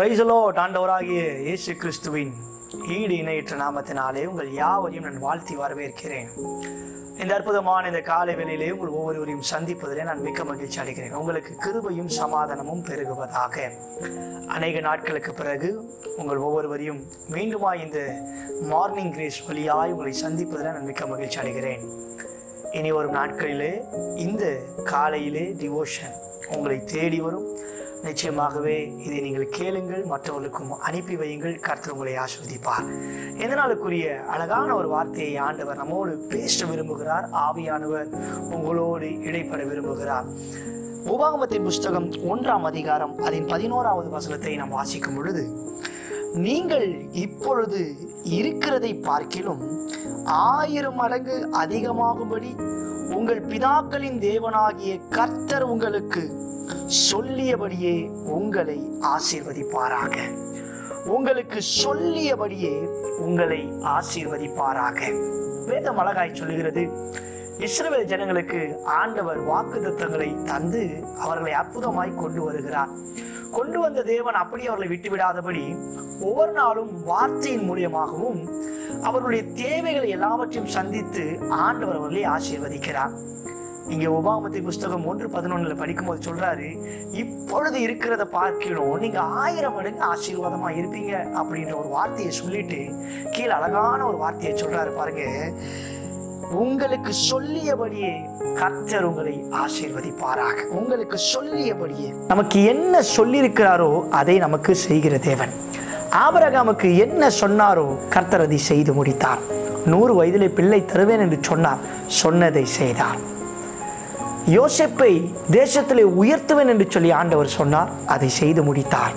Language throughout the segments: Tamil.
பிரைசலோ ஆண்டவராகிய இயேசு கிறிஸ்துவின் ஈடு இணையற்ற நாமத்தினாலே உங்கள் யாவரையும் நான் வாழ்த்தி வரவேற்கிறேன் இந்த அற்புதமான இந்த காலை வேளையிலே உங்கள் ஒவ்வொருவரையும் சந்திப்பதிலே நான் மிக்க மகிழ்ச்சி அடைகிறேன் உங்களுக்கு கிருபையும் சமாதானமும் பெருகுவதாக அநேக நாட்களுக்கு பிறகு உங்கள் ஒவ்வொருவரையும் மீண்டுமா இந்த மார்னிங் கிரேஸ் வழியாய் உங்களை சந்திப்பதில் நான் மிக்க மகிழ்ச்சி அடைகிறேன் இனி வரும் நாட்களிலே இந்த காலையிலே டிவோஷன் உங்களை தேடி வரும் நிச்சயமாகவே இதை நீங்கள் கேளுங்கள் மற்றவர்களுக்கும் அனுப்பி வையுங்கள் கர்த்தர் உங்களை ஆஸ்வதிப்பார் இந்த நாளுக்குரிய அழகான ஒரு வார்த்தையை ஆண்டவர் நம்மோடு பேச விரும்புகிறார் ஆவியானவர் உங்களோடு இடைப்பட விரும்புகிறார் உபாகமத்தின் புஸ்தகம் ஒன்றாம் அதிகாரம் அதன் பதினோராவது வசனத்தை நாம் வாசிக்கும் பொழுது நீங்கள் இப்பொழுது இருக்கிறதை பார்க்கிலும் ஆயிரம் மடங்கு அதிகமாகும்படி உங்கள் பிதாக்களின் தேவனாகிய கர்த்தர் உங்களுக்கு சொல்லியபடியே உங்களை ஆசீர்வதிப்பாராக உங்களுக்கு சொல்லியபடியே உங்களை ஆசீர்வதிப்பாராக வேதம் அழகாய் சொல்லுகிறது இஸ்ரவேல் ஜனங்களுக்கு ஆண்டவர் வாக்குத்தத்தங்களை தந்து அவர்களை அற்புதமாய் கொண்டு வருகிறார் கொண்டு வந்த தேவன் அப்படி அவர்களை விட்டுவிடாதபடி ஒவ்வொரு நாளும் வார்த்தையின் மூலியமாகவும் அவர்களுடைய தேவைகளை எல்லாவற்றையும் சந்தித்து ஆண்டவர் அவர்களை ஆசீர்வதிக்கிறார் இங்க உபாமத்தி புஸ்தகம் ஒன்று பதினொன்னுல படிக்கும்போது சொல்றாரு இப்பொழுது இருக்கிறத பார்க்கணும் நீங்க ஆயிரம் மடங்கு ஆசீர்வாதமா இருப்பீங்க அப்படின்ற ஒரு வார்த்தையை சொல்லிட்டு கீழே அழகான ஒரு வார்த்தையை சொல்றாரு பாருங்க உங்களுக்கு சொல்லியபடியே கர்த்தர் உங்களை ஆசீர்வதிப்பாராக உங்களுக்கு சொல்லியபடியே நமக்கு என்ன சொல்லியிருக்கிறாரோ அதை நமக்கு செய்கிற தேவன் ஆபரகாமுக்கு என்ன சொன்னாரோ கர்த்தர் அதை செய்து முடித்தார் நூறு வயதிலே பிள்ளை தருவேன் என்று சொன்னார் சொன்னதை செய்தார் யோசேப்பை தேசத்திலே உயர்த்துவேன் என்று சொல்லி ஆண்டவர் சொன்னார் அதை செய்து முடித்தார்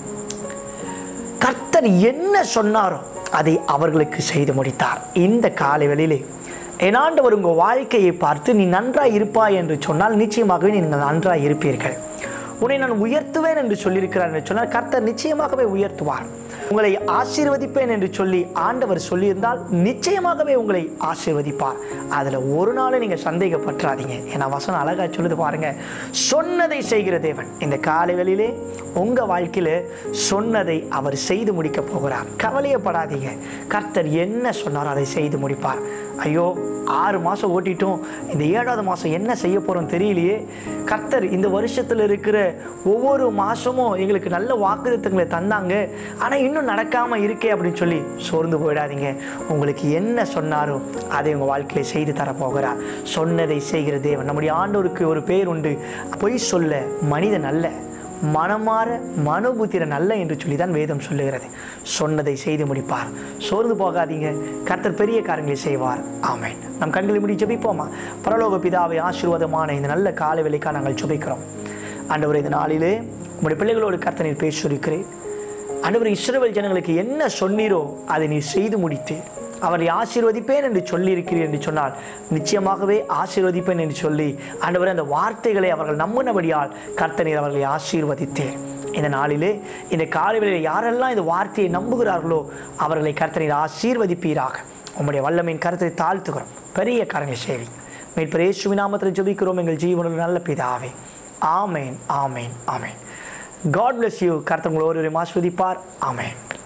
கர்த்தர் என்ன சொன்னாரோ அதை அவர்களுக்கு செய்து முடித்தார் இந்த காலை வேளையிலே என் ஆண்டவர் உங்கள் வாழ்க்கையை பார்த்து நீ நன்றாய் இருப்பாய் என்று சொன்னால் நிச்சயமாகவே நீங்கள் நன்றாய் இருப்பீர்கள் உன்னை நான் உயர்த்துவேன் என்று சொல்லியிருக்கிறார் என்று சொன்னால் கர்த்தர் நிச்சயமாகவே உயர்த்துவார் உங்களை ஆசீர்வதிப்பேன் என்று சொல்லி ஆண்டவர் சொல்லியிருந்தால் நிச்சயமாகவே உங்களை ஆசீர்வதிப்பார் அதில் ஒரு நாள் நீங்கள் சந்தேகப்பற்றாதீங்க ஏன்னா வசனம் அழகாக சொல்லுது பாருங்க சொன்னதை செய்கிற தேவன் இந்த காலைகளிலே உங்கள் வாழ்க்கையில் சொன்னதை அவர் செய்து முடிக்க போகிறார் கவலையப்படாதீங்க கர்த்தர் என்ன சொன்னாரோ அதை செய்து முடிப்பார் ஐயோ ஆறு மாதம் ஓட்டிட்டோம் இந்த ஏழாவது மாதம் என்ன செய்ய போகிறோம் தெரியலையே கர்த்தர் இந்த வருஷத்தில் இருக்கிற ஒவ்வொரு மாதமும் எங்களுக்கு நல்ல வாக்குத்தங்களை தந்தாங்க ஆனால் இன்னும் நடக்காமல் இருக்கே அப்படின்னு சொல்லி சோர்ந்து போயிடாதீங்க உங்களுக்கு என்ன சொன்னாரோ அதை உங்கள் வாழ்க்கையில் செய்து தரப்போகிறார் சொன்னதை செய்கிற தேவன் நம்முடைய ஆண்டோருக்கு ஒரு பேர் உண்டு பொய் சொல்ல மனிதன் அல்ல மனமாற மனோபுத்திரன் அல்ல என்று சொல்லி தான் வேதம் சொல்லுகிறது சொன்னதை செய்து முடிப்பார் சோர்ந்து போகாதீங்க கர்த்தர் பெரிய காரியங்களை செய்வார் ஆமேன் நம் கண்களை முடி ஜெபிப்போமா பரலோக பிதாவை ஆசீர்வாதமான இந்த நல்ல காலை வேலைக்காக நாங்கள் ஜெபிக்கிறோம் ஆண்டவர் இந்த நாளிலே உங்களுடைய பிள்ளைகளோடு கர்த்தனில் பேசியிருக்கிறேன் ஆண்டவர் இஸ்ரவேல் ஜனங்களுக்கு என்ன சொன்னீரோ அதை நீ செய்து முடித்து அவரை ஆசீர்வதிப்பேன் என்று சொல்லியிருக்கிறீர் என்று சொன்னால் நிச்சயமாகவே ஆசீர்வதிப்பேன் என்று சொல்லி ஆண்டவர் அந்த வார்த்தைகளை அவர்கள் நம்பினபடியால் கர்த்தனீர் அவர்களை ஆசீர்வதித்தேன் இந்த நாளிலே இந்த காலைகளில் யாரெல்லாம் இந்த வார்த்தையை நம்புகிறார்களோ அவர்களை கர்த்தனீர் ஆசீர்வதிப்பீராக உம்முடைய வல்லமையின் கருத்தை தாழ்த்துகிறோம் பெரிய காரங்களை சேவி மீட்பர் இயேசுவின் நாமத்தில் ஜெபிக்கிறோம் எங்கள் ஜீவனில் நல்ல பிதாவே ஆமேன் ஆமேன் ஆமேன் காட் bless யூ கர்த்தர் உங்களை ஒருவரையும் ஆஸ்வதிப்பார் ஆமேன்